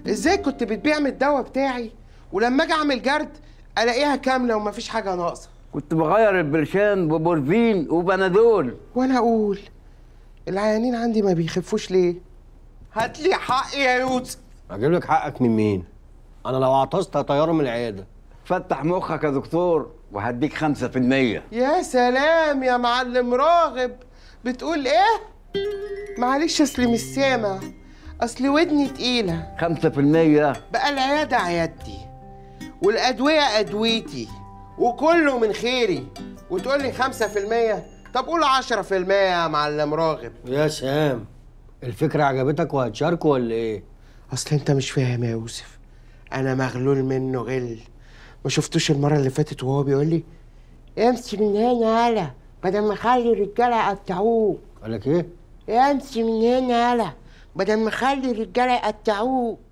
ازاي كنت بتبيع من الدواء بتاعي ولما اجي اعمل جرد الاقيها كامله ومفيش حاجه ناقصه كنت بغير البرشام بمورفين وبنادول وانا اقول العيانين عندي ما بيخفوش ليه هات لي حقي يا يوسف اجيب لك حقك من مين انا لو عطست هطيره من العياده فتح مخك يا دكتور وهديك 5% يا سلام يا معلم راغب بتقول ايه معلش اصلي مش سامع اصل ودني تقيله 5% بقى العياده عيادتي والادويه ادويتي وكله من خيري وتقول لي 5% طب قول 10% يا معلم راغب يا سام الفكره عجبتك وهتشاركه ولا ايه اصل انت مش فاهم يا يوسف انا مغلول منه غل ما شفتوش المره اللي فاتت وهو بيقول لي امشي من هنا يالا بدل ما اخلي الرجاله يقطعوك قال لك ايه امشي من هنا يالا بدل ما اخلي الرجاله يقطعوك